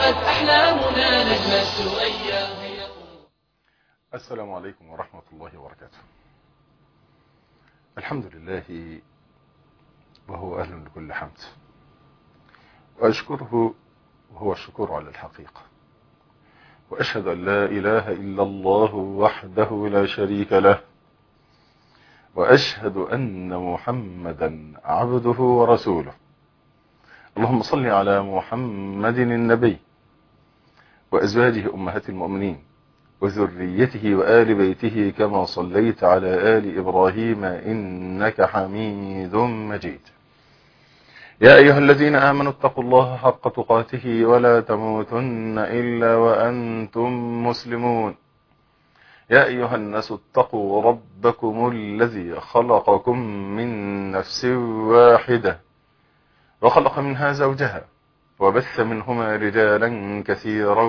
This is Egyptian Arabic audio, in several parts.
ضاعت أحلامنا نجم الثريا السلام عليكم ورحمة الله وبركاته الحمد لله وهو أهل لكل حمد وأشكره وهو الشكور على الحقيقة وأشهد أن لا إله إلا الله وحده لا شريك له وأشهد أن محمدا عبده ورسوله اللهم صل على محمد النبي وأزواجه أمهات المؤمنين وذريته وآل بيته كما صليت على آل إبراهيم إنك حميد مجيد يا أيها الذين آمنوا اتقوا الله حق تقاته ولا تموتن إلا وأنتم مسلمون يا أيها الناس اتقوا ربكم الذي خلقكم من نفس واحدة وخلق منها زوجها وبث منهما رجالا كثيرا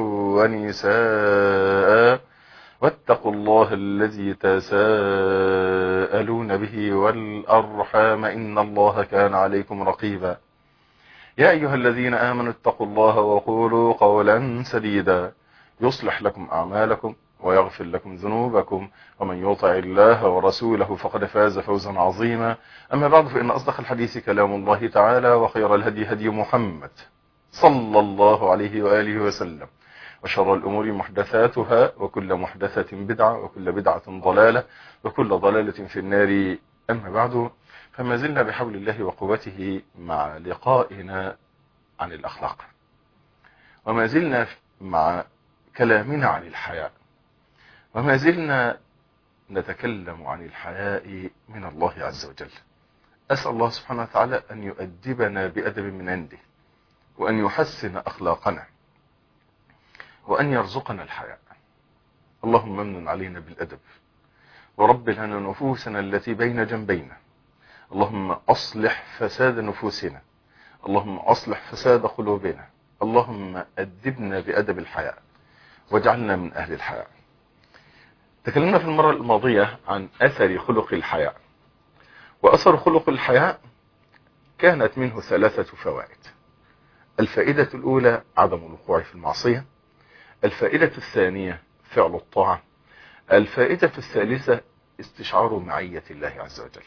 ونساء واتقوا الله الذي تساءلون به والأرحام إن الله كان عليكم رقيبا يا أيها الذين آمنوا اتقوا الله وقولوا قولا سديدا يصلح لكم أعمالكم ويغفر لكم ذنوبكم ومن يطع الله ورسوله فقد فاز فوزا عظيما أما بعد فإن أصدق الحديث كلام الله تعالى وخير الهدي هدي محمد صلى الله عليه وآله وسلم وشر الأمور محدثاتها وكل محدثة بدعة وكل بدعة ضلالة وكل ضلالة في النار أما بعد فما زلنا بحول الله وقوته مع لقائنا عن الأخلاق وما زلنا مع كلامنا عن الحياء وما زلنا نتكلم عن الحياء من الله عز وجل أسأل الله سبحانه وتعالى أن يؤدبنا بأدب من عنده وأن يحسن أخلاقنا وأن يرزقنا الحياء اللهم امن علينا بالأدب ورب لنا نفوسنا التي بين جنبينا اللهم أصلح فساد نفوسنا اللهم أصلح فساد قلوبنا اللهم أدبنا بأدب الحياء واجعلنا من أهل الحياء تكلمنا في المرة الماضية عن أثر خلق الحياء وأثر خلق الحياء كانت منه ثلاثة فوائد الفائدة الأولى عدم الوقوع في المعصية الفائدة الثانية فعل الطاعة الفائدة الثالثة استشعار معية الله عز وجل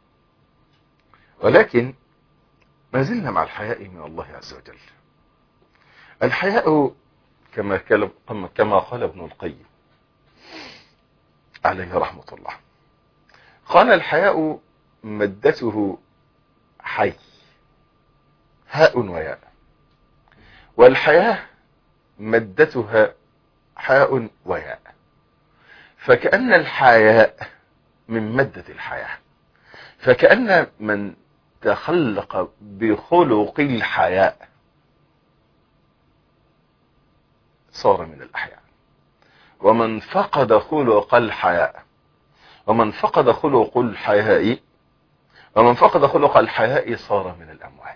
ولكن ما زلنا مع الحياء من الله عز وجل الحياء كما كما قال ابن القيم عليه رحمة الله قال الحياء مدته حي هاء وياء والحياة مدتها حاء وياء فكأن الحياء من مدة الحياة فكأن من تخلق بخلق الحياء صار من الأحياء ومن فقد خلق الحياء ومن فقد خلق الحياء ومن فقد خلق الحياء صار من الأموات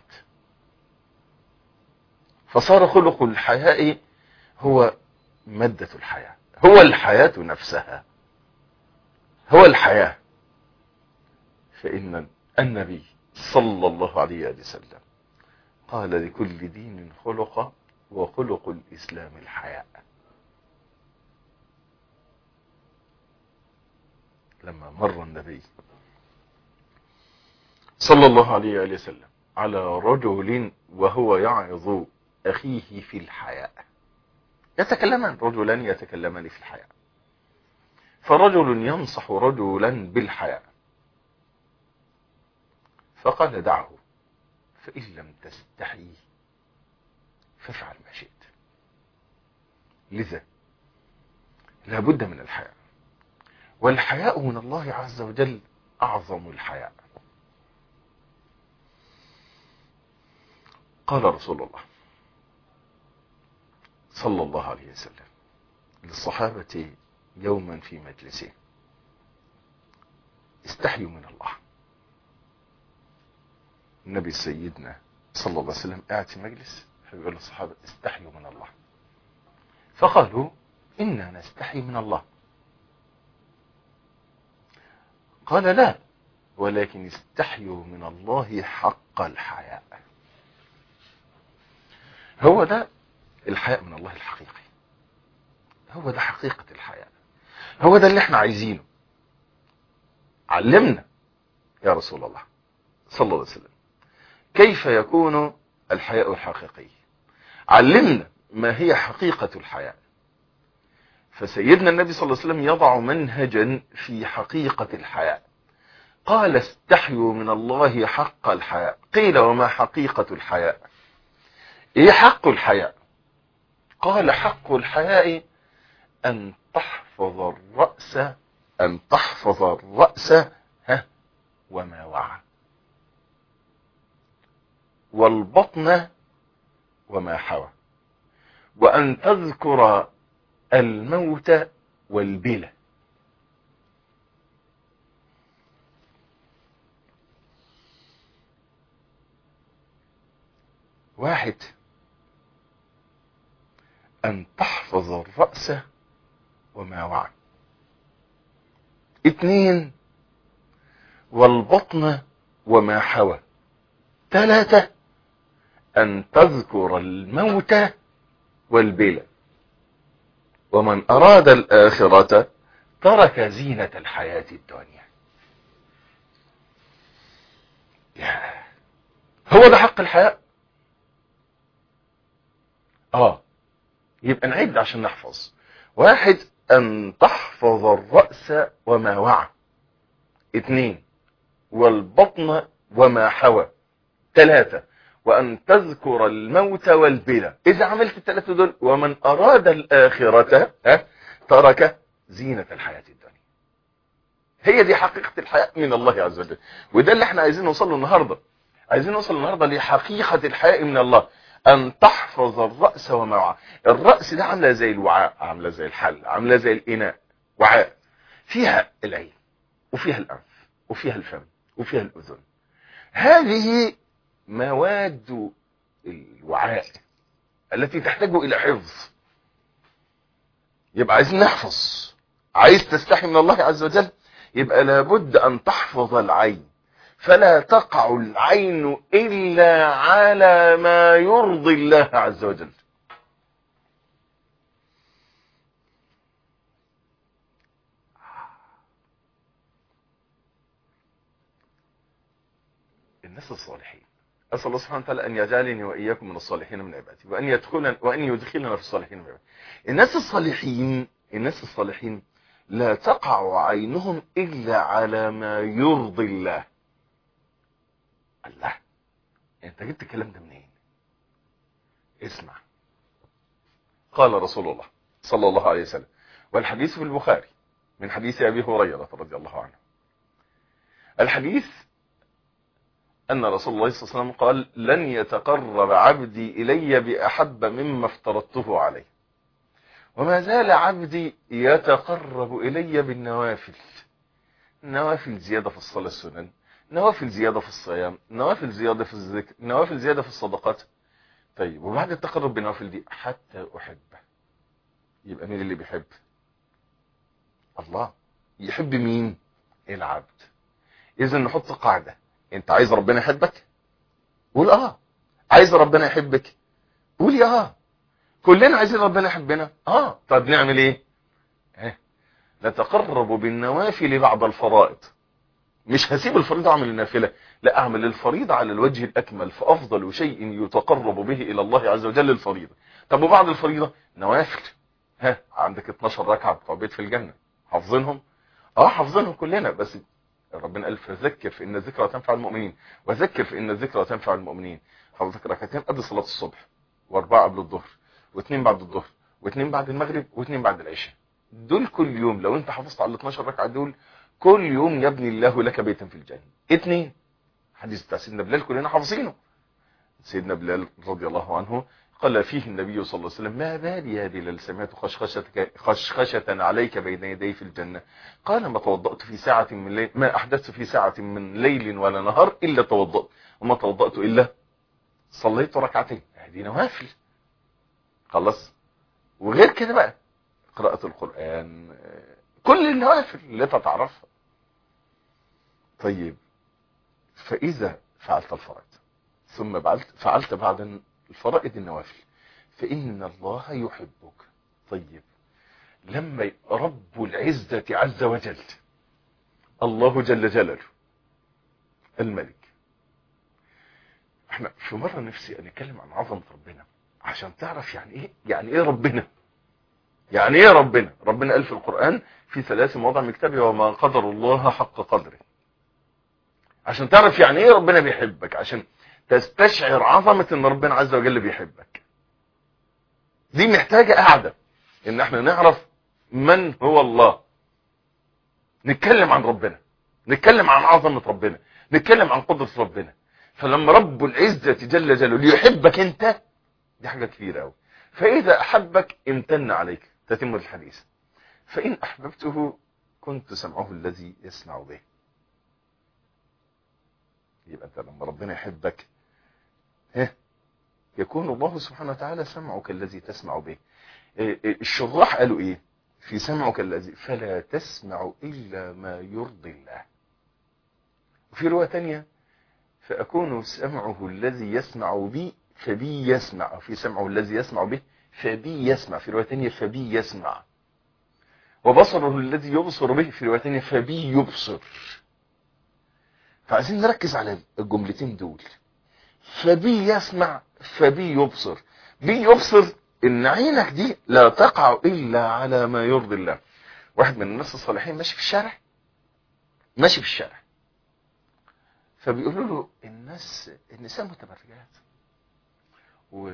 فصار خلق الحياء هو مادة الحياة هو الحياة نفسها هو الحياة فإن النبي صلى الله عليه وسلم قال لكل دين خلق وخلق الإسلام الحياء لما مر النبي صلى الله عليه وسلم على رجل وهو يعظ أخيه في الحياء يتكلمان رجلان يتكلمان في الحياء فرجل ينصح رجلا بالحياء فقال دعه فإن لم تستحي فافعل ما شئت لذا لابد من الحياء والحياء من الله عز وجل أعظم الحياء قال رسول الله صلى الله عليه وسلم للصحابة يوما في مجلسه استحيوا من الله النبي سيدنا صلى الله عليه وسلم قاعد في مجلس فبيقول للصحابة استحيوا من الله فقالوا إنا نستحي من الله قال لا ولكن استحيوا من الله حق الحياء هو ده الحياء من الله الحقيقي هو ده حقيقة الحياء هو ده اللي احنا عايزينه علمنا يا رسول الله صلى الله عليه وسلم كيف يكون الحياء الحقيقي علمنا ما هي حقيقة الحياء فسيدنا النبي صلى الله عليه وسلم يضع منهجا في حقيقة الحياء قال استحيوا من الله حق الحياء قيل وما حقيقة الحياء ايه حق الحياء قال حق الحياء ان تحفظ الرأس ان تحفظ الرأس ها وما وعى والبطن وما حوى وان تذكر الموت والبلى واحد ان تحفظ الرأس وما وعى اتنين والبطن وما حوى ثلاثة ان تذكر الموت والبلى ومن اراد الاخرة ترك زينة الحياة الدنيا يا هو ده حق الحياة اه يبقى نعد عشان نحفظ واحد ان تحفظ الرأس وما وعى اتنين والبطن وما حوى ثلاثة وان تذكر الموت والبلى اذا عملت الثلاثة دول ومن اراد الاخرة ها ترك زينة الحياة الدنيا هي دي حقيقة الحياة من الله عز وجل وده اللي احنا عايزين نوصل له النهاردة عايزين نوصل النهاردة لحقيقة الحياة من الله ان تحفظ الرأس وما وعى الرأس ده عاملة زي الوعاء عاملة زي الحل عاملة زي الاناء وعاء فيها العين وفيها الانف وفيها الفم وفيها الاذن هذه مواد الوعاء التي تحتاج الى حفظ يبقى عايزين نحفظ عايز تستحي من الله عز وجل يبقى لابد ان تحفظ العين فلا تقع العين الا على ما يرضي الله عز وجل الناس الصالحين أسأل الله سبحانه وتعالى أن يجعلني وإياكم من الصالحين من عبادي وأن يدخلنا وأن يدخلنا في الصالحين من عبادي الناس الصالحين الناس الصالحين لا تقع عينهم إلا على ما يرضي الله الله انت جبت الكلام ده منين اسمع قال رسول الله صلى الله عليه وسلم والحديث في البخاري من حديث أبي هريرة رضي الله عنه الحديث أن رسول الله صلى الله عليه وسلم قال لن يتقرب عبدي إلي بأحب مما افترضته عليه وما زال عبدي يتقرب إلي بالنوافل نوافل زيادة في الصلاة السنن نوافل زيادة في الصيام نوافل زيادة في الذكر نوافل زيادة في الصدقات طيب وبعد التقرب بالنوافل دي حتى أحبه يبقى مين اللي بيحب الله يحب مين العبد إذا نحط قاعدة انت عايز ربنا يحبك قول اه عايز ربنا يحبك قول يا اه كلنا عايزين ربنا يحبنا اه طب نعمل ايه اه نتقرب بالنوافل بعد الفرائض مش هسيب الفريضة اعمل النافلة لا اعمل الفريضة على الوجه الاكمل فافضل شيء يتقرب به الى الله عز وجل الفريضة طب وبعد الفريضة نوافل ها عندك 12 ركعة بتوع بيت في الجنة حافظينهم اه حافظينهم كلنا بس ربنا قال فذكر فإن الذكرى تنفع المؤمنين وذكر فإن الذكرى تنفع المؤمنين حضرتك ركعتين قبل صلاة الصبح واربعة قبل الظهر واثنين بعد الظهر واثنين بعد المغرب واثنين بعد العشاء دول كل يوم لو انت حافظت على ال 12 ركعة دول كل يوم يبني الله لك بيتا في الجنة اثنين حديث بتاع سيدنا بلال كلنا حافظينه سيدنا بلال رضي الله عنه قال فيه النبي صلى الله عليه وسلم ما بالي يا بلال سمعت خشخشة, خشخشة عليك بين يدي في الجنة قال ما توضأت في ساعة من ليل ما أحدثت في ساعة من ليل ولا نهار إلا توضأت وما توضأت إلا صليت ركعتين هذه نوافل خلص وغير كده بقى قراءة القرآن كل النوافل اللي انت تعرفها طيب فإذا فعلت الفرائض ثم فعلت بعد الفرائض النوافل فإن الله يحبك طيب لما رب العزة عز وجل الله جل جلاله الملك احنا في مرة نفسي نتكلم عن عظمة ربنا عشان تعرف يعني ايه يعني ايه ربنا يعني ايه ربنا ربنا قال في القرآن في ثلاث مواضع من كتابه وما قدر الله حق قدره عشان تعرف يعني ايه ربنا بيحبك عشان تستشعر عظمة ان ربنا عز وجل بيحبك دي محتاجة قاعدة ان احنا نعرف من هو الله نتكلم عن ربنا نتكلم عن عظمة ربنا نتكلم عن قدرة ربنا فلما رب العزة جل جلاله يحبك انت دي حاجة كبيرة قوي فإذا أحبك امتن عليك تتم الحديث فإن أحببته كنت سمعه الذي يسمع به يبقى انت لما ربنا يحبك ها يكون الله سبحانه وتعالى سمعك الذي تسمع به الشراح قالوا ايه في سمعك الذي فلا تسمع الا ما يرضي الله وفي روايه ثانيه فاكون سمعه الذي يسمع بي فبي يسمع في سمعه الذي يسمع به فبي يسمع في روايه ثانيه فبي يسمع وبصره الذي يبصر به في روايه ثانيه فبي يبصر فعايزين نركز على الجملتين دول فبي يسمع فبي يبصر بي يبصر ان عينك دي لا تقع الا على ما يرضي الله واحد من الناس الصالحين ماشي في الشارع ماشي في الشارع فبيقولوا له الناس النساء متبرجات و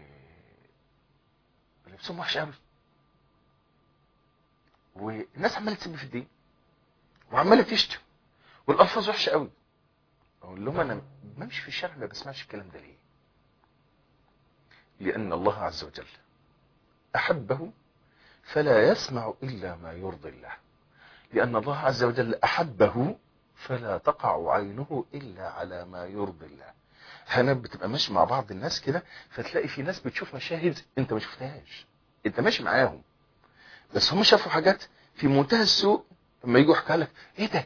لبسهم وحش قوي والناس عماله تسب في الدين وعماله تشتم والالفاظ وحشه قوي اقول لهم انا بمشي في الشارع ما بسمعش الكلام ده ليه لان الله عز وجل احبه فلا يسمع الا ما يرضي الله لان الله عز وجل احبه فلا تقع عينه الا على ما يرضي الله احيانا بتبقى ماشي مع بعض الناس كده فتلاقي في ناس بتشوف مشاهد انت ما شفتهاش انت ماشي معاهم بس هم شافوا حاجات في منتهى السوء لما يجوا يحكوا لك ايه ده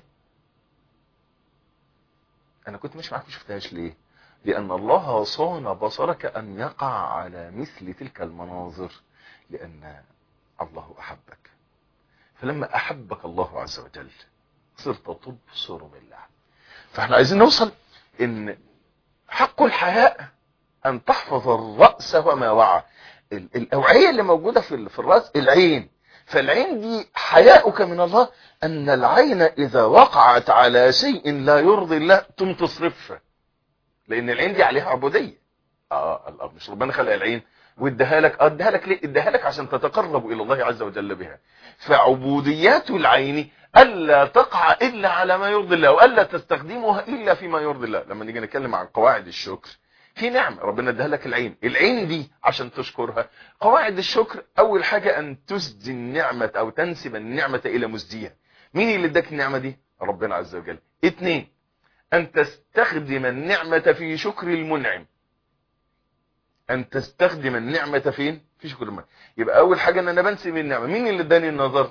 انا كنت ماشي معاك ما شفتهاش ليه لان الله صان بصرك ان يقع على مثل تلك المناظر لان الله احبك فلما احبك الله عز وجل صرت تبصر بالله فاحنا عايزين نوصل ان حق الحياء ان تحفظ الرأس وما وعى الاوعية اللي موجودة في في الرأس العين فالعين دي حياؤك من الله ان العين اذا وقعت على شيء لا يرضي الله تم تصرفها لان العين دي عليها عبودية اه الله مش ربنا خلق العين واداها لك اه اداها لك ليه اداها لك عشان تتقرب الى الله عز وجل بها فعبوديات العين الا تقع الا على ما يرضي الله والا تستخدمها الا فيما يرضي الله لما نيجي نتكلم عن قواعد الشكر في نعمة ربنا اداها لك العين العين دي عشان تشكرها قواعد الشكر اول حاجة ان تسدي النعمة او تنسب النعمة الى مسديها مين اللي اداك النعمة دي ربنا عز وجل اتنين ان تستخدم النعمة في شكر المنعم ان تستخدم النعمة فين في شكر المنعم يبقى اول حاجة ان انا بنسب النعمة مين اللي اداني النظر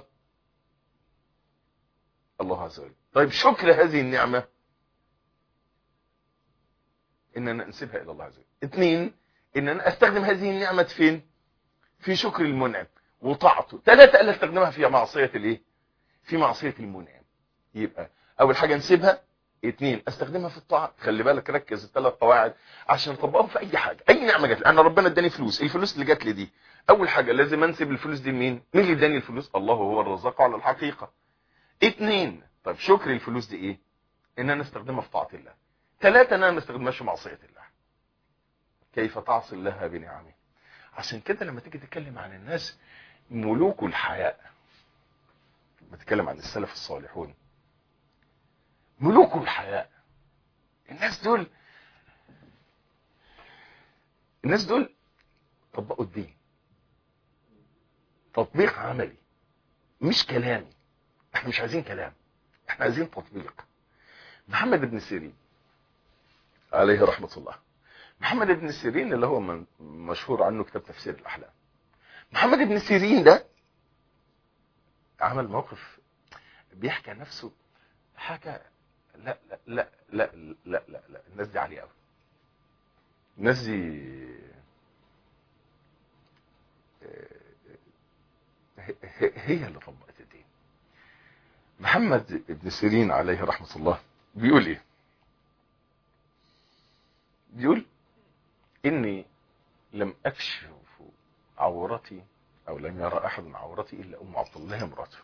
الله عز وجل طيب شكر هذه النعمة ان انا انسبها الى الله عز وجل اثنين ان انا استخدم هذه النعمة فين في شكر المنعم وطاعته ثلاثة الا استخدمها في معصية الايه في معصية المنعم يبقى اول حاجة انسبها اثنين استخدمها في الطاعة خلي بالك ركز الثلاث قواعد عشان اطبقهم في اي حاجة اي نعمة جات لي انا ربنا اداني فلوس الفلوس اللي جات لي دي اول حاجة لازم انسب الفلوس دي لمين مين اللي اداني الفلوس الله هو الرزاق على الحقيقة اثنين طيب شكر الفلوس دي ايه ان انا استخدمها في طاعة الله ثلاثة ان انا ما استخدمهاش في معصية الله كيف تعصي الله بنعمه عشان كده لما تيجي تتكلم عن الناس ملوك الحياء بتكلم عن السلف الصالحون ملوك الحياء الناس دول الناس دول طبقوا الدين تطبيق عملي مش كلامي احنا مش عايزين كلام احنا عايزين تطبيق محمد بن سيرين عليه رحمة الله محمد بن سيرين اللي هو من مشهور عنه كتاب تفسير الأحلام محمد بن سيرين ده عمل موقف بيحكي عن نفسه حاجة لا لا لا لا لا لا, لا. الناس دي عالية قوي الناس دي هي هي اللي طبقت الدين محمد بن سيرين عليه رحمة الله بيقول ايه بيقول اني لم اكشف عورتي او لم يرى احد عورتي الا ام عبد الله امراته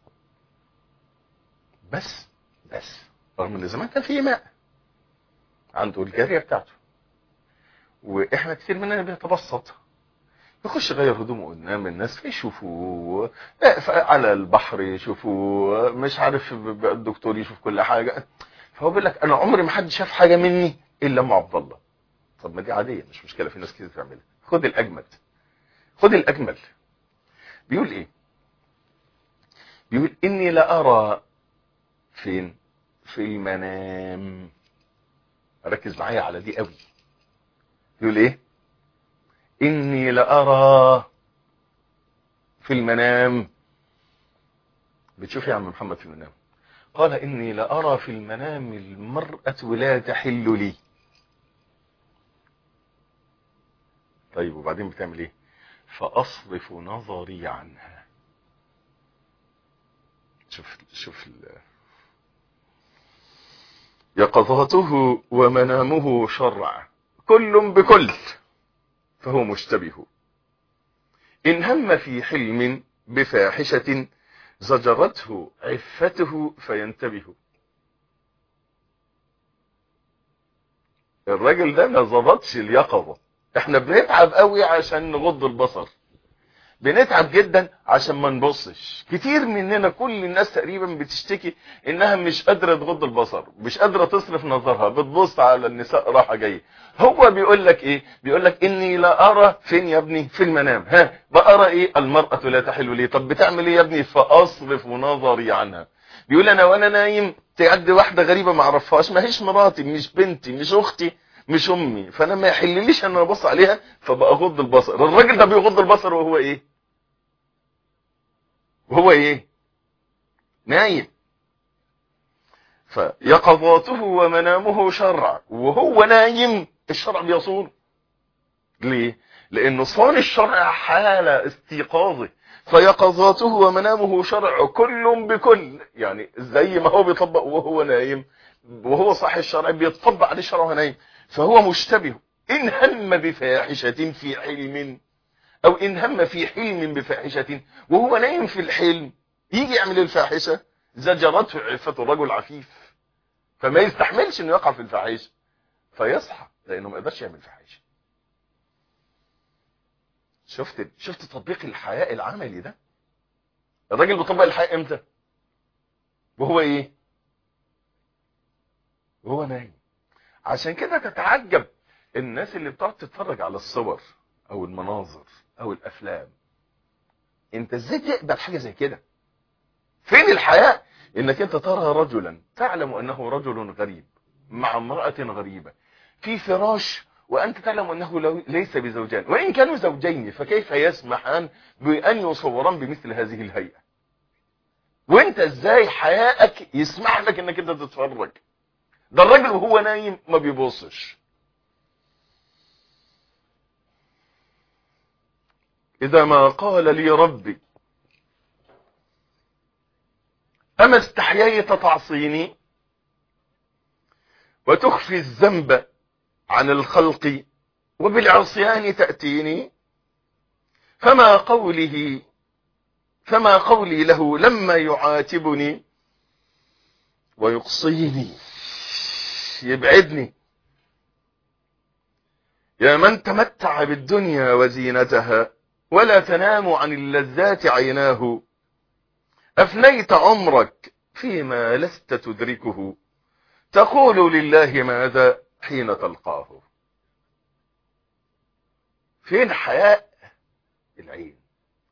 بس بس رغم ان زمان كان في ماء عنده الجارية بتاعته واحنا كتير مننا بيتبسط يخش غير هدومه قدام الناس فيشوفوه على البحر يشوفوه مش عارف الدكتور يشوف كل حاجة فهو بيقول لك انا عمري ما حد شاف حاجة مني الا ام عبد الله طب ما دي عادية مش مشكلة في ناس كتير تعملها خد الاجمل خد الاجمل بيقول ايه بيقول اني لارى فين في المنام ركز معايا على دي قوي يقول ايه اني لارى في المنام بتشوف يا عم محمد في المنام قال اني لارى في المنام المرأة لا تحل لي طيب وبعدين بتعمل ايه فاصرف نظري عنها شوف شوف يقظاته ومنامه شرع كل بكل فهو مشتبه إن هم في حلم بفاحشة زجرته عفته فينتبه الراجل ده ما ظبطش اليقظة احنا بنتعب قوي عشان نغض البصر بنتعب جدا عشان ما نبصش كتير مننا كل الناس تقريبا بتشتكي انها مش قادره تغض البصر مش قادره تصرف نظرها بتبص على النساء راحه جايه هو بيقول لك ايه بيقول لك اني لا ارى فين يا ابني في المنام ها بقرا ايه المراه لا تحل لي طب بتعمل ايه يا ابني فاصرف نظري عنها بيقول انا وانا نايم تعدي واحده غريبه ما اعرفهاش ما هيش مراتي مش بنتي مش اختي مش امي فانا ما يحلليش ان انا ابص عليها فبقى اغض البصر الراجل ده بيغض البصر وهو ايه وهو ايه نايم فيقظاته ومنامه شرع وهو نايم الشرع بيصون ليه لانه صان الشرع حالة استيقاظه فيقظاته ومنامه شرع كل بكل يعني زي ما هو بيطبق وهو نايم وهو صاحي الشرع بيتطبق عليه الشرع وهو نايم فهو مشتبه ان هم بفاحشة في علم او ان هم في حلم بفاحشة وهو نايم في الحلم يجي يعمل الفاحشة زجرته عفة رجل عفيف فما يستحملش انه يقع في الفاحشة فيصحى لانه ما يقدرش يعمل فاحشة شفت شفت تطبيق الحياء العملي ده الراجل بيطبق الحياء امتى وهو ايه وهو نايم عشان كده تتعجب الناس اللي بتقعد تتفرج على الصور او المناظر او الافلام انت ازاي تقبل حاجة زي كده فين الحياة انك انت ترى رجلا تعلم انه رجل غريب مع امرأة غريبة في فراش وانت تعلم انه لو ليس بزوجان وان كانوا زوجين فكيف يسمحان بان يصوران بمثل هذه الهيئة وانت ازاي حياءك يسمح لك انك انت تتفرج ده الراجل وهو نايم ما بيبصش إذا ما قال لي ربي أما استحييت تعصيني وتخفي الذنب عن الخلق وبالعصيان تأتيني فما قوله فما قولي له لما يعاتبني ويقصيني يبعدني يا من تمتع بالدنيا وزينتها ولا تنام عن اللذات عيناه أفنيت عمرك فيما لست تدركه تقول لله ماذا حين تلقاه فين حياء العين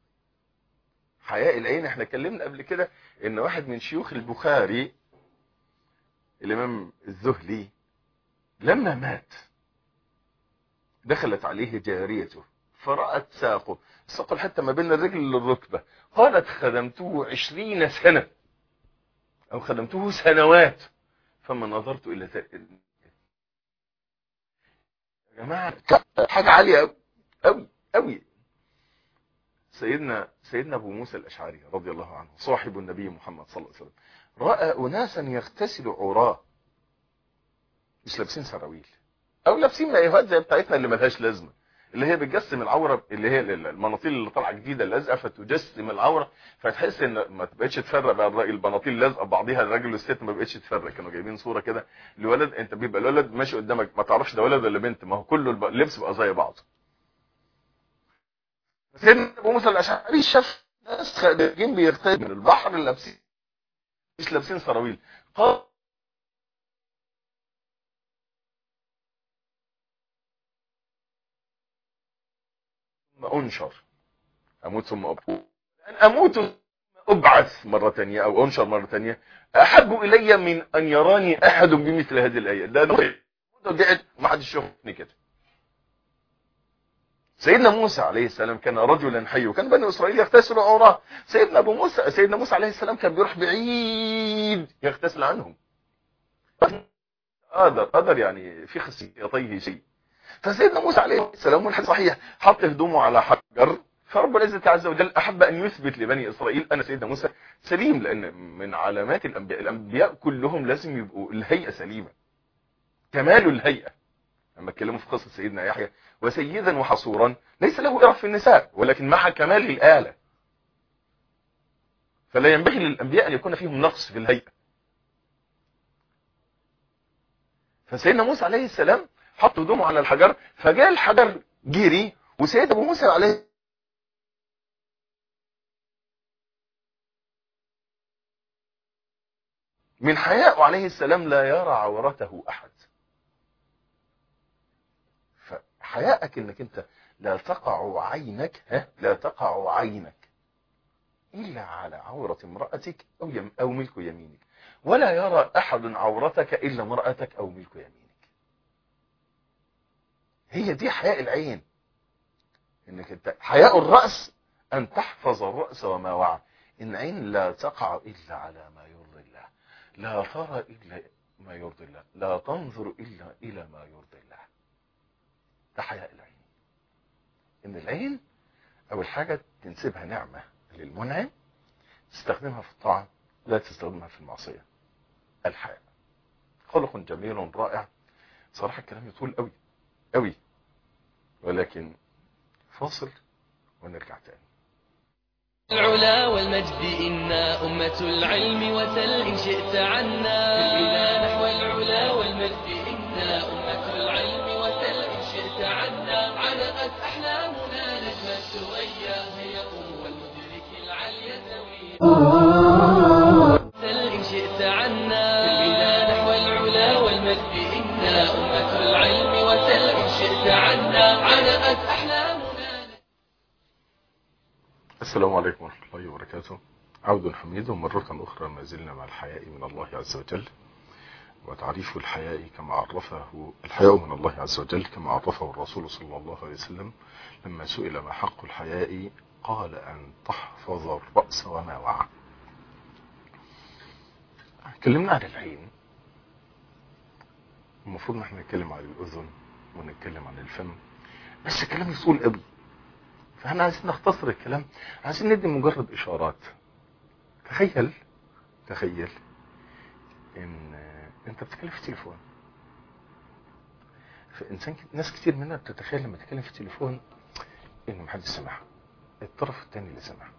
حياء العين احنا اتكلمنا قبل كده ان واحد من شيوخ البخاري الامام الزهلي لما مات دخلت عليه جاريته فرأت ساقه ساقه حتى ما بين الرجل للركبة قالت خدمته عشرين سنة او خدمته سنوات فما نظرت الى ذلك يا جماعة حاجة عالية قوي قوي قوي سيدنا سيدنا ابو موسى الاشعري رضي الله عنه صاحب النبي محمد صلى الله عليه وسلم راى اناسا يغتسلوا عراه مش لابسين سراويل او لابسين مايوهات زي بتاعتنا اللي ملهاش لازمه اللي هي بتجسم العوره اللي هي المناطيل اللي طالعه جديده لازقه فتجسم العوره فتحس ان ما تبقتش تفرق بقى الراجل البناطيل لازقه ببعضيها الراجل والست ما بقتش تفرق كانوا جايبين صوره كده لولد انت بيبقى الولد ماشي قدامك ما تعرفش ده ولد ولا بنت ما هو كله الب- اللبس بقى زي بعض سيدنا ابو موسى الاشعري شاف ناس خارجين بيغتسلوا من البحر لابسين مش لابسين سراويل قال ثم انشر اموت ثم ابعث ان اموت ثم ابعث مره ثانيه او انشر مره ثانيه احب الي من ان يراني احد بمثل هذه الايه ده دعت ما حدش شافني كده سيدنا موسى عليه السلام كان رجلا حي وكان بني اسرائيل يغتسلوا عوراه سيدنا ابو موسى سيدنا موسى عليه السلام كان بيروح بعيد يغتسل عنهم قدر قدر يعني في خصيتيه شيء فسيدنا موسى عليه السلام والحديث صحيح حط هدومه على حجر فرب العزة عز وجل أحب أن يثبت لبني إسرائيل أن سيدنا موسى سليم لأن من علامات الأنبياء الأنبياء كلهم لازم يبقوا الهيئة سليمة كمال الهيئة لما اتكلموا في قصة سيدنا يحيى وسيدا وحصورا ليس له إرف في النساء ولكن مع كمال الآلة فلا ينبغي للأنبياء أن يكون فيهم نقص في الهيئة فسيدنا موسى عليه السلام حط هدومه على الحجر فجاء الحجر جري وسيدنا ابو موسى عليه من حياء عليه السلام لا يرى عورته احد فحياءك انك انت لا تقع عينك ها لا تقع عينك الا على عورة امرأتك او يم او ملك يمينك ولا يرى احد عورتك الا امرأتك او ملك يمينك هي دي حياء العين انك انت حياء الرأس ان تحفظ الرأس وما وعى ان عين لا تقع الا على ما يرضي الله لا ترى الا ما يرضي الله لا تنظر الا الى ما يرضي الله ده حياء العين ان العين اول حاجة تنسبها نعمة للمنعم تستخدمها في الطاعة لا تستخدمها في المعصية الحياء خلق جميل رائع صراحة الكلام يطول قوي قوي ولكن فاصل ونرجع تاني العلا والمجد إنا أمة العلم وسل إن شئت عنا بالإله نحو العلا والمجد إنا أمة العلم وسل إن شئت عنا علقت أحلامنا نجم السويا هي أم المدرك العلي سويا سل إن شئت عنا بالإله نحو العلا والمجد إنا أمة العلم وسل إن شئت عنا علقت أحلامنا السلام عليكم ورحمة الله وبركاته عود حميد مرة أخرى ما زلنا مع الحياء من الله عز وجل وتعريف الحياء كما عرفه الحياء من الله عز وجل كما عرفه الرسول صلى الله عليه وسلم لما سئل ما حق الحياء قال أن تحفظ الرأس وما وعى اتكلمنا عن العين المفروض ان احنا نتكلم عن الأذن ونتكلم عن الفم بس الكلام يطول قوي فاحنا عايزين نختصر الكلام عايزين ندي مجرد اشارات تخيل تخيل ان انت بتتكلم في التليفون فانسان ك... ناس كتير منها بتتخيل لما تتكلم في التليفون ان محدش سمعها الطرف التاني اللي سمع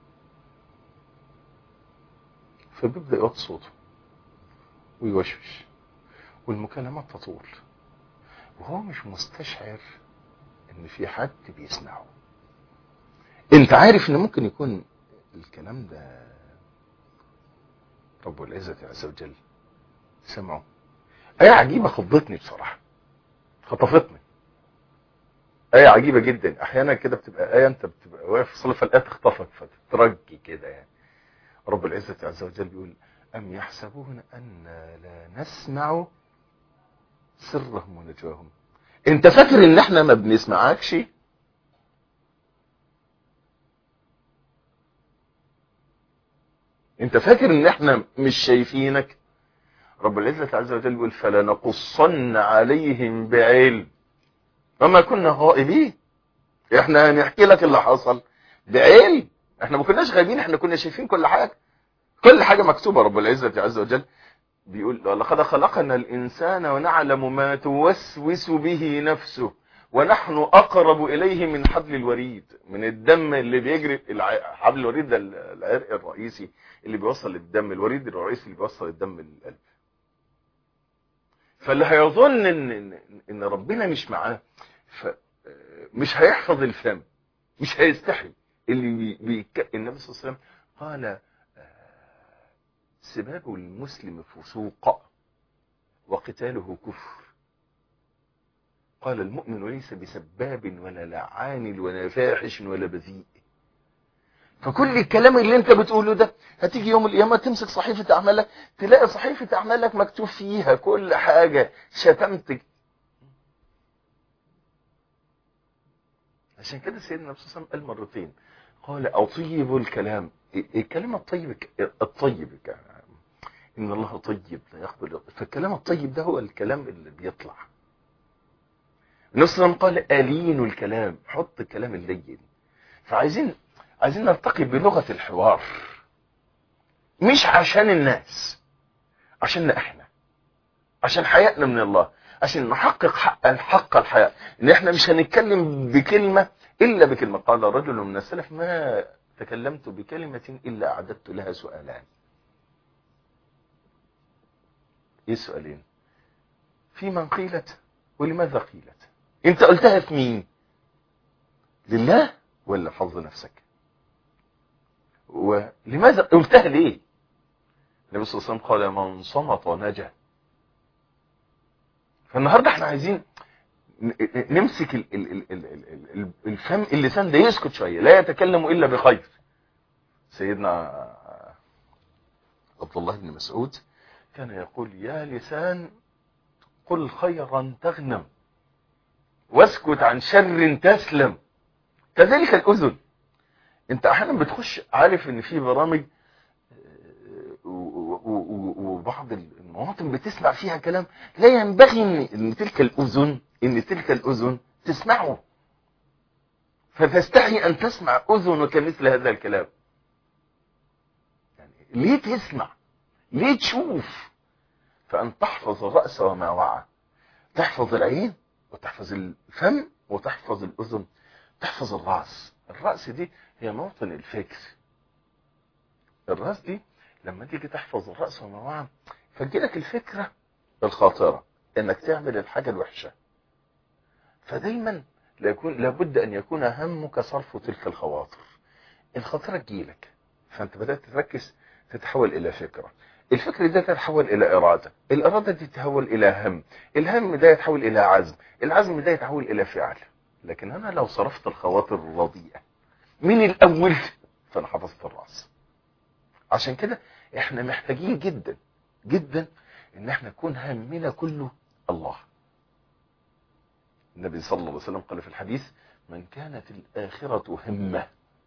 فبيبدا يوطي صوته ويوشوش والمكالمات تطول وهو مش مستشعر ان في حد بيسمعه انت عارف ان ممكن يكون الكلام ده رب العزة عز وجل سمعه آية عجيبة خضتني بصراحة خطفتني آية عجيبة جدا أحيانا كده بتبقى آية أنت بتبقى واقف في صلاة فالآية تخطفك فتترجي كده يعني رب العزة عز وجل بيقول أم يحسبون أن لا نسمع سرهم ونجواهم أنت فاكر إن إحنا ما بنسمعكش انت فاكر ان احنا مش شايفينك رب العزة عز وجل يقول فلنقصن عليهم بعلم وما كنا غائبين احنا هنحكي لك اللي حصل بعلم احنا ما كناش غايبين احنا كنا شايفين كل حاجه كل حاجه مكتوبه رب العزه عز وجل بيقول لقد خلقنا الانسان ونعلم ما توسوس به نفسه ونحن اقرب اليه من حبل الوريد من الدم اللي بيجري الع- حبل الوريد ده العرق الرئيسي اللي بيوصل الدم الوريد الرئيسي اللي بيوصل الدم للقلب فاللي هيظن ان ان, إن ربنا مش معاه ف مش هيحفظ الفم مش هيستحي اللي بي... بيك... النبي صلى الله عليه وسلم قال آه، سباب المسلم فسوق وقتاله كفر قال المؤمن ليس بسباب ولا لعان ولا فاحش ولا بذيء فكل الكلام اللي انت بتقوله ده هتيجي يوم القيامة تمسك صحيفة اعمالك تلاقي صحيفة اعمالك مكتوب فيها كل حاجة شتمت عشان كده سيدنا النبي صلى الله عليه وسلم قال مرتين قال اطيب الكلام الكلام الطيب الطيب يعني ان الله طيب لا يقبل فالكلام الطيب ده هو الكلام اللي بيطلع النبي صلى الله عليه وسلم قال الين الكلام حط الكلام اللين فعايزين عايزين نرتقي بلغة الحوار مش عشان الناس عشان احنا عشان حياتنا من الله عشان نحقق حق الحق الحياة ان احنا مش هنتكلم بكلمة الا بكلمة قال رجل من السلف ما تكلمت بكلمة الا اعددت لها سؤالان ايه السؤالين في من قيلت ولماذا قيلت انت قلتها في مين لله ولا حظ نفسك ولماذا قلتها ليه النبي صلى الله عليه وسلم قال من صمت نجا فالنهارده احنا عايزين نمسك ال ال ال ال ال ال الفم اللسان ده يسكت شويه لا يتكلم الا بخير سيدنا عبد الله بن مسعود كان يقول يا لسان قل خيرا تغنم واسكت عن شر تسلم كذلك الاذن انت احيانا بتخش عارف ان في برامج وبعض المواطن بتسمع فيها كلام لا ينبغي ان, إن تلك الاذن ان تلك الاذن تسمعه فتستحي ان تسمع اذنك مثل هذا الكلام يعني ليه تسمع ليه تشوف فان تحفظ الراس وما وعى تحفظ العين وتحفظ الفم وتحفظ الاذن تحفظ الراس الراس دي هي موطن الفكر الراس دي لما تيجي تحفظ الرأس وما وعى فجيلك الفكرة الخاطرة انك تعمل الحاجة الوحشة فدايما ليكون لابد ان يكون همك صرف تلك الخواطر الخاطرة تجيلك فانت بدأت تركز تتحول الى فكرة الفكرة دي تتحول الى ارادة الارادة دي تتحول الى هم الهم ده يتحول الى عزم العزم ده يتحول الى فعل لكن انا لو صرفت الخواطر الرديئة من الاول فانا حفظت الرأس عشان كده احنا محتاجين جدا جدا ان احنا نكون همنا كله الله النبي صلى الله عليه وسلم قال في الحديث من كانت الآخرة همه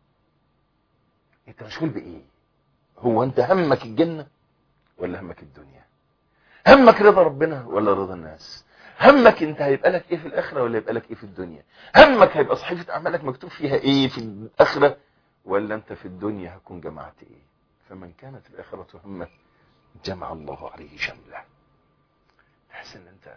انت مشغول بايه هو انت همك الجنة ولا همك الدنيا همك رضا ربنا ولا رضا الناس همك انت هيبقى لك ايه في الاخرة ولا يبقى لك ايه في الدنيا همك هيبقى صحيفة اعمالك مكتوب فيها ايه في الاخرة ولا انت في الدنيا هتكون جمعت ايه فمن كانت الآخرة همه جمع الله عليه شمله تحس ان انت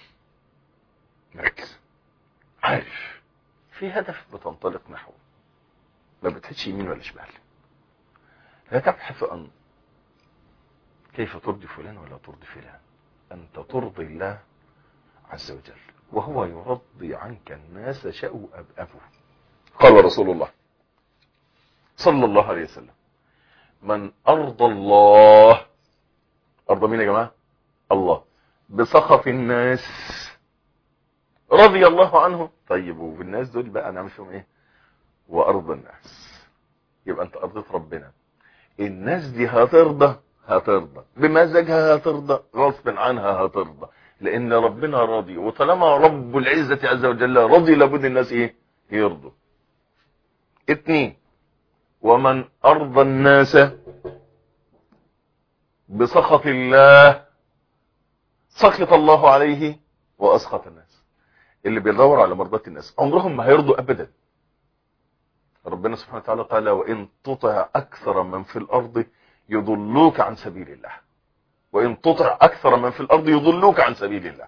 مركز عارف في هدف بتنطلق نحوه ما بتهدش يمين ولا شمال لا تبحث عن كيف ترضي فلان ولا ترضي فلان انت ترضي الله عز وجل وهو يرضي عنك الناس شاءوا أب أبوا قال رسول الله صلى الله عليه وسلم من أرضى الله أرضى مين يا جماعة الله بسخط الناس رضي الله عنه طيب وبالناس دول بقى نعمل فيهم ايه وأرضى الناس يبقى انت أرضيت ربنا الناس دي هترضى هترضى بمزاجها هترضى غصب عنها هترضى لان ربنا راضي وطالما رب العزة عز وجل راضي لابد الناس ايه يرضوا اتنين ومن ارضى الناس بسخط الله سخط الله عليه واسخط الناس اللي بيدور على مرضات الناس عمرهم ما هيرضوا ابدا ربنا سبحانه وتعالى قال وإن تطع أكثر من في الأرض يضلوك عن سبيل الله وإن تطع أكثر من في الأرض يضلوك عن سبيل الله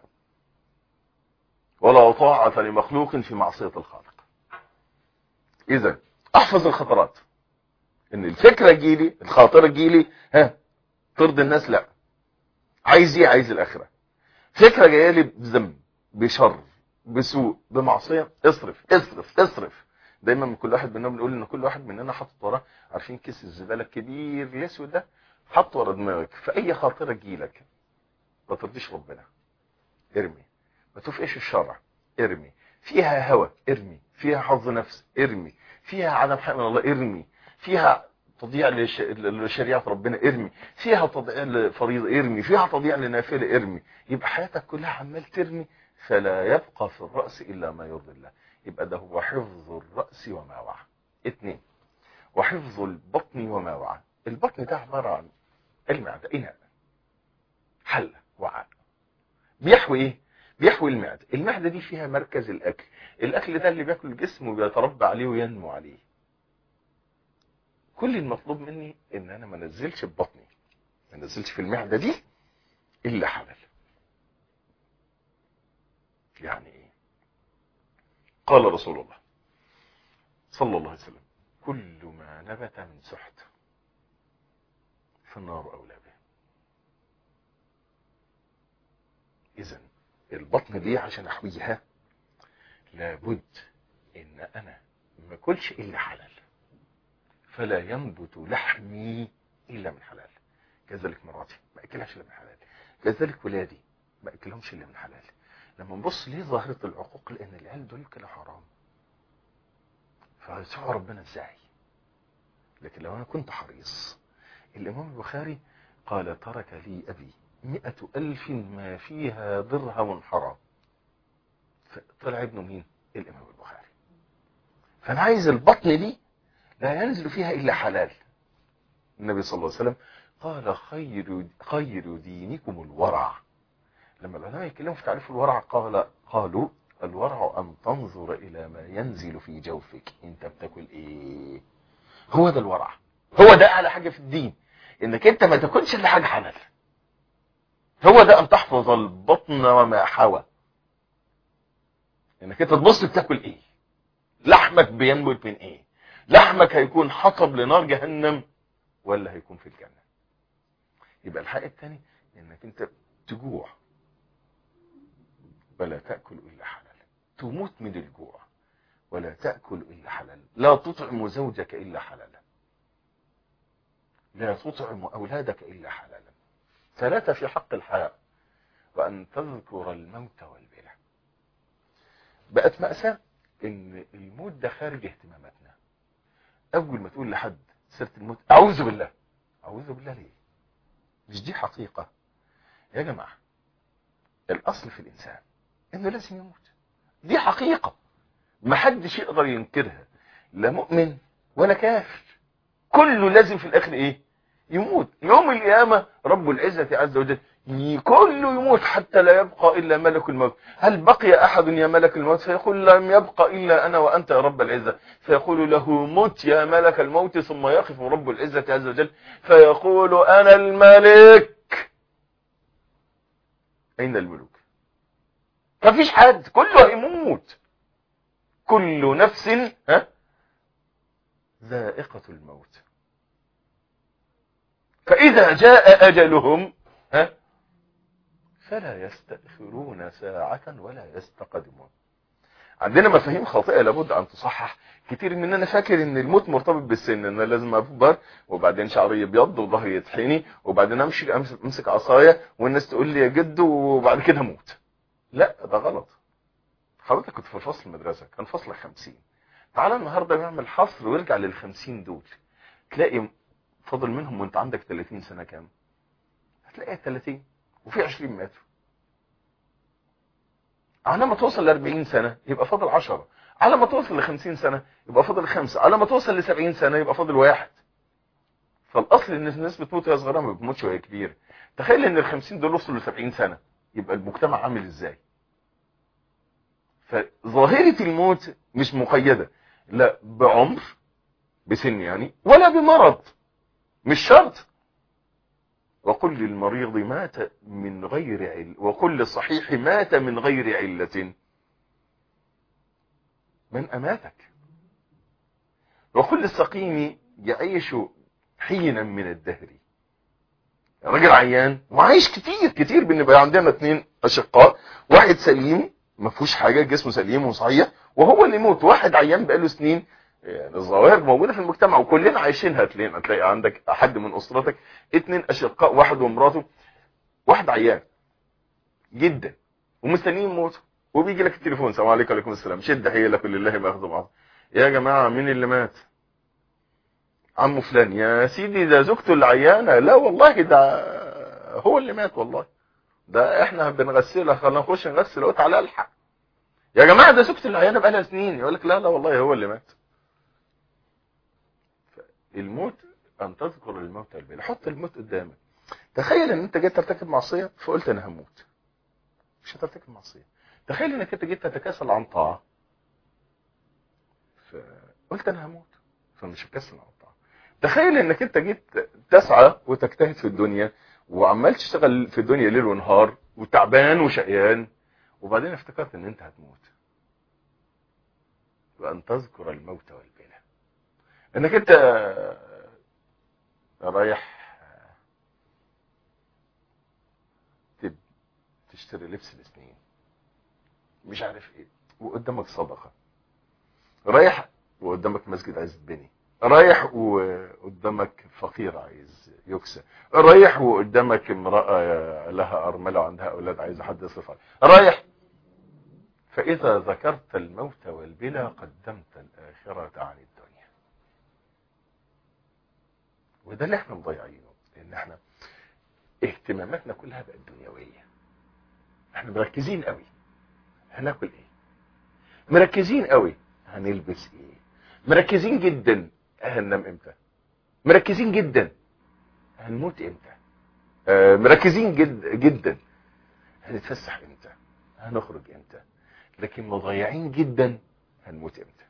ولا طاعة لمخلوق في معصية الخالق إذا أحفظ الخطرات إن الفكرة جيلي الخاطرة جيلي ها ترضي الناس لا عايز ايه عايز الآخرة فكرة جاية لي بذنب بشر بسوء بمعصية اصرف اصرف اصرف دايما من كل واحد مننا بنقول ان كل واحد مننا حاطط وراه عارفين كيس الزبالة الكبير الاسود ده حط ورا دماغك فاي خاطرة تجيلك ما ترضيش ربنا ارمي ما توفقش الشرع ارمي فيها هوى ارمي فيها حظ نفس ارمي فيها عدم حق من الله ارمي فيها تضييع لش- لشريعة ربنا ارمي فيها تضييع لفريضة ارمي فيها تضييع لنافلة ارمي يبقى حياتك كلها عمال ترمي فلا يبقى في الرأس إلا ما يرضي الله يبقى ده هو حفظ الرأس وما وعى اتنين وحفظ البطن وما وعى البطن ده عبارة عن المعدة إناء حلة وعاء بيحوي ايه بيحوي المعدة المعدة دي فيها مركز الأكل الأكل ده اللي بياكل الجسم وبيتربى عليه وينمو عليه كل المطلوب مني ان انا ما انزلش في بطني ما انزلش في المعدة دي الا حلال يعني ايه قال رسول الله صلى الله عليه وسلم كل ما نبت من سحت فالنار اولى به اذا البطن دي عشان احويها لابد ان انا ما اكلش الا حلال فلا ينبت لحمي الا من حلال كذلك مراتي ما اكلهاش الا من حلال كذلك ولادي ما اكلهمش الا من حلال لما نبص ليه ظاهرة العقوق لان العيال دول كانوا حرام فهيسعوا ربنا ازاي لكن لو انا كنت حريص الامام البخاري قال ترك لي ابي مئة الف ما فيها درهم حرام طلع ابنه مين الامام البخاري فانا عايز البطن دي لا ينزل فيها الا حلال النبي صلى الله عليه وسلم قال خير خير دينكم الورع لما العلماء يتكلموا في تعريف الورع قال قالوا الورع ان تنظر الى ما ينزل في جوفك انت بتاكل ايه هو ده الورع هو ده اعلى حاجه في الدين انك انت ما تاكلش الا حاجه حلال هو ده ان تحفظ البطن وما حوى انك انت تبص بتاكل ايه لحمك بينبت من ايه لحمك هيكون حطب لنار جهنم ولا هيكون في الجنة يبقى الحق الثاني انك انت تجوع ولا تأكل الا حلال تموت من الجوع ولا تأكل الا حلال لا تطعم زوجك الا حلالا لا تطعم اولادك الا حلالا ثلاثة في حق الحياة وان تذكر الموت والبلع بقت مأساة ان الموت ده خارج اهتماماتنا اول ما تقول لحد سيره الموت اعوذ بالله اعوذ بالله ليه مش دي حقيقة يا جماعة الاصل في الانسان انه لازم يموت دي حقيقة ما حدش يقدر ينكرها لا مؤمن ولا كافر كله لازم في الاخر ايه يموت يوم القيامة رب العزة عز وجل كله يموت حتى لا يبقى إلا ملك الموت هل بقي أحد يا ملك الموت فيقول لم يبقى إلا أنا وأنت يا رب العزة فيقول له مت يا ملك الموت ثم يقف رب العزة عز وجل فيقول أنا الملك أين الملوك مفيش حد كله هيموت كل نفس ها ذائقة الموت فإذا جاء أجلهم ها فلا يستأخرون ساعة ولا يستقدمون عندنا مفاهيم خاطئة لابد أن تصحح كتير مننا فاكر ان الموت مرتبط بالسن ان أنا لازم اكبر وبعدين شعري يبيض وظهري يتحني وبعدين امشي امسك عصايه والناس تقول لي يا جد وبعد كده اموت لا ده غلط حضرتك كنت في فصل المدرسه كان فصل 50 تعالى النهارده نعمل حصر وارجع لل 50 دول تلاقي فاضل منهم وانت عندك 30 سنه كام هتلاقي 30 وفي 20 متر على ما توصل ل 40 سنه يبقى فاضل 10 على ما توصل ل 50 سنه يبقى فاضل خمسة على ما توصل ل 70 سنه يبقى فاضل واحد فالاصل ان الناس بتموت وهي صغيره ما بتموتش وهي كبيره تخيل ان ال 50 دول وصلوا ل 70 سنه يبقى المجتمع عامل ازاي فظاهره الموت مش مقيده لا بعمر بسن يعني ولا بمرض مش شرط وقل للمريض مات من غير عل وقل للصحيح مات من غير علة من أماتك وقل للسقيم يعيش حينا من الدهر راجل عيان وعايش كتير كتير بنبقى عندنا اتنين اشقاء واحد سليم ما فيهوش حاجه جسمه سليم وصحيح وهو اللي يموت واحد عيان بقاله سنين يعني الظواهر موجوده في المجتمع وكلنا عايشينها هتلاقي هتلاقي عندك حد من اسرتك اتنين اشقاء واحد ومراته واحد عيان جدا ومستنيين موته وبيجي لك التليفون السلام عليكم وعليكم السلام شد حيلك لله ما ياخذ بعض يا جماعه مين اللي مات عمه فلان يا سيدي ده زوجته العيانه لا والله ده هو اللي مات والله ده احنا بنغسلها خلينا نخش نغسل قلت على الحق يا جماعه ده زوجته العيانه بقى لها سنين يقول لك لا لا والله هو اللي مات الموت ان تذكر الموت البلا حط الموت قدامك تخيل ان انت جيت ترتكب معصيه فقلت انا هموت مش هترتكب معصيه تخيل انك انت جيت تتكاسل عن طاعه فقلت انا هموت فمش هكسل عن طاعه تخيل انك انت جيت تسعى وتجتهد في الدنيا وعمال تشتغل في الدنيا ليل ونهار وتعبان وشقيان وبعدين افتكرت ان انت هتموت وان تذكر الموت والبلا انك انت رايح تشتري لبس لسنين مش عارف ايه وقدامك صدقه رايح وقدامك مسجد عايز تبني رايح وقدامك فقير عايز يكسى رايح وقدامك امرأة لها أرملة وعندها أولاد عايزة حد يصرف عليها رايح فإذا ذكرت الموت والبلا قدمت الآخرة عن الدنيا وده اللي احنا مضيعينه لأن احنا اهتماماتنا كلها بقت دنيوية احنا مركزين قوي هناكل ايه مركزين قوي هنلبس ايه مركزين جدا هننام امتى مركزين جدا هنموت امتى آه مركزين جد جدا هنتفسح امتى هنخرج امتى لكن مضيعين جدا هنموت امتى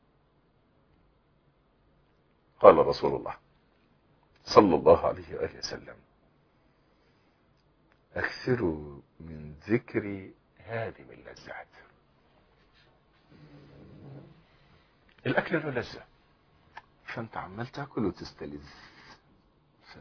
قال رسول الله صلى الله عليه وآله وسلم اكثروا من ذكر هادم اللذات الاكل له لذه فانت عمال تاكل وتستلذ ف...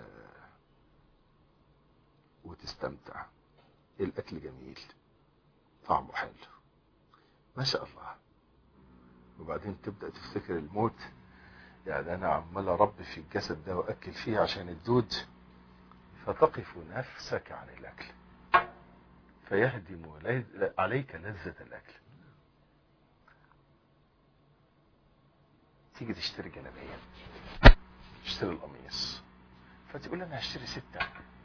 وتستمتع الاكل جميل طعمه حلو ما شاء الله وبعدين تبدا تفتكر الموت يعني انا عمال اربي في الجسد ده واكل فيه عشان الدود فتقف نفسك عن الاكل فيهدم عليك لذة الاكل تيجي تشتري جلابية تشتري القميص فتقول انا هشتري ستة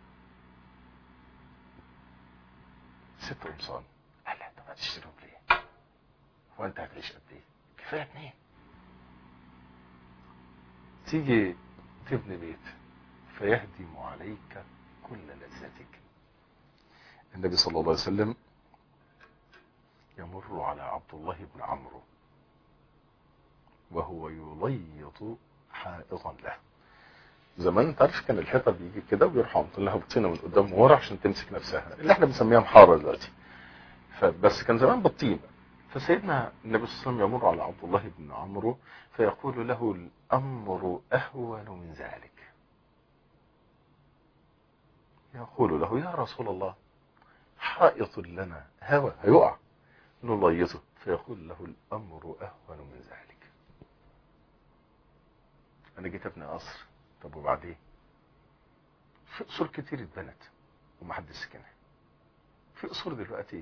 ستة قمصان قال لا طب هتشتريهم ليه وانت هتعيش قد ايه كفايه اتنين تيجي تبني بيت فيهدم عليك كل لذتك النبي صلى الله عليه وسلم يمر على عبد الله بن عمرو وهو يليط حائطا له زمان انت عارف كان الحيطه بيجي كده ويروح عامل لها بطينه من قدام ورا عشان تمسك نفسها اللي احنا بنسميها محاره دلوقتي فبس كان زمان بالطين فسيدنا النبي صلى الله عليه وسلم يمر على عبد الله بن عمرو فيقول له الامر اهون من ذلك يقول له يا رسول الله حائط لنا هوى هيقع نليطه فيقول له الامر اهون من ذلك انا جيت ابني قصر طب وبعدين في قصور كتير اتبنت ومحدش سكنها في قصور دلوقتي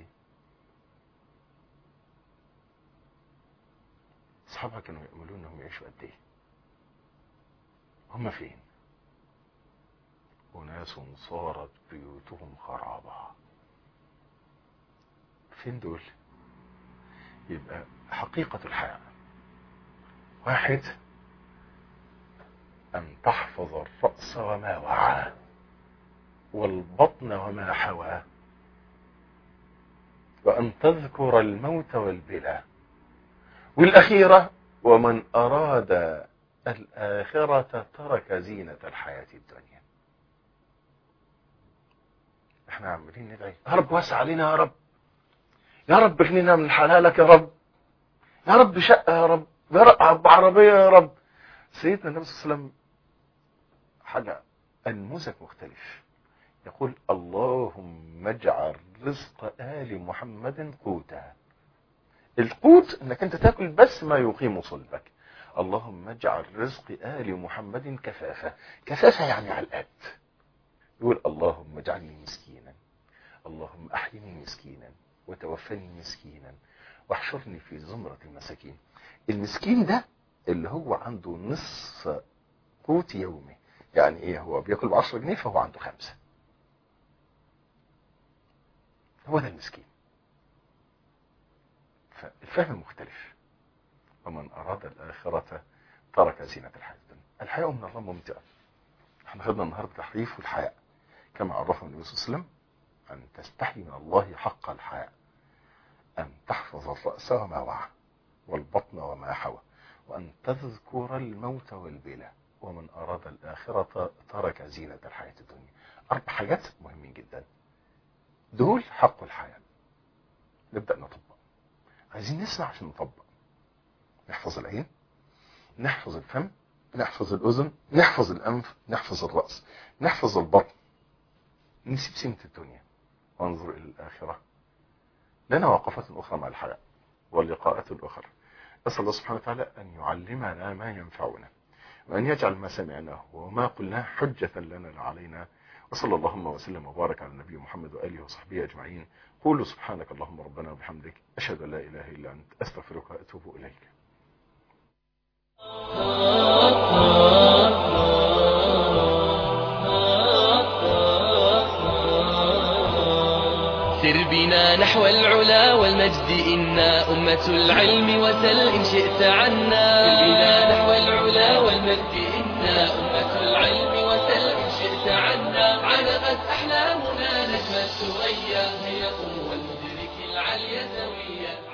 اصحابها كانوا يأملون انهم يعيشوا قد ايه هم فين وناس صارت بيوتهم خرابا فين دول يبقى حقيقة الحياة واحد أن تحفظ الرأس وما وعى والبطن وما حوى وأن تذكر الموت والبلا والأخيرة ومن أراد الآخرة ترك زينة الحياة الدنيا احنا عمالين ندعي يا رب وسع علينا يا رب يا رب اغنينا من حلالك يا رب يا رب شقة يا رب يا رب عربية يا رب سيدنا النبي صلى الله عليه وسلم حاجة النموذج مختلف يقول اللهم اجعل رزق آل محمد قوتا القوت انك انت تاكل بس ما يقيم صلبك اللهم اجعل رزق آل محمد كفافة كفافة يعني على القد يقول اللهم اجعلني مسكينا اللهم احيني مسكينا وتوفني مسكينا واحشرني في زمرة المساكين المسكين ده اللي هو عنده نصف قوت يومي يعني ايه هو بياكل ب 10 جنيه فهو عنده خمسة هو ده المسكين فالفهم مختلف ومن أراد الآخرة ترك زينة الحياة الدنيا الحياة من الله ممتعة احنا خدنا النهاردة تحريف والحياء كما عرفنا النبي صلى الله عليه وسلم أن تستحي من الله حق الحياء أن تحفظ الرأس وما وعى والبطن وما حوى وأن تذكر الموت والبلا ومن أراد الآخرة ترك زينة الحياة الدنيا أربع حاجات مهمين جدا دول حق الحياة نبدأ نطبق عايزين نسمع عشان نطبق نحفظ العين نحفظ الفم نحفظ الأذن نحفظ الأنف نحفظ الرأس نحفظ البطن نسيب سمة الدنيا وانظر إلى الآخرة لنا وقفات أخرى مع الحياة واللقاءات الأخرى أسأل الله سبحانه وتعالى أن يعلمنا ما ينفعنا وأن يجعل ما سمعناه وما قلناه حجة لنا لا علينا وصلى اللهم وسلم وبارك على النبي محمد وآله وصحبه أجمعين قولوا سبحانك اللهم ربنا وبحمدك أشهد أن لا إله إلا أنت أستغفرك وأتوب إليك سر بنا نحو العلا والمجد إنا أمة العلم وسل إن شئت عنا سر بنا نحو العلا والمجد إنا أمة العلم وسل إن شئت عنا علقت أحلامنا نجم الثريا هي قوة المدرك العليا سويا